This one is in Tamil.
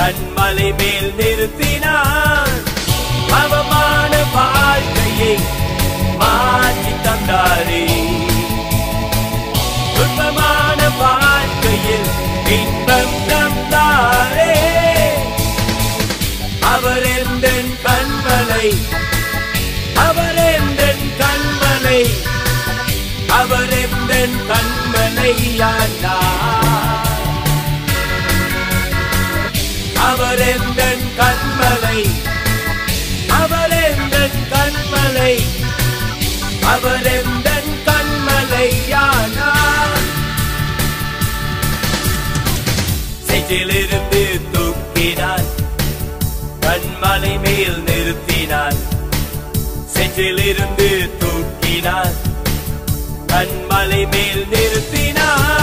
கண்மலை மேல் நிறுத்தினார் அவமான வாழ்க்கையை மாற்றி தந்தாரே துன்பமான வாழ்க்கையில் இன்பம் தந்தாரே அவர் எந்த கண்மலை அவர் எந்த கண்மலை அவர் எந்த கண்மலையானார் அவர் எந்த கண்மலை அவர் எந்த கண்மலை அவர் எந்த கண்மலையானார் செஞ்சிலிருந்து தூக்கினார் கண்மலை மேல் நிறுத்தினார் செஞ்சிலிருந்து தூக்கினார் கண்மலை மேல் நிறுத்தினார்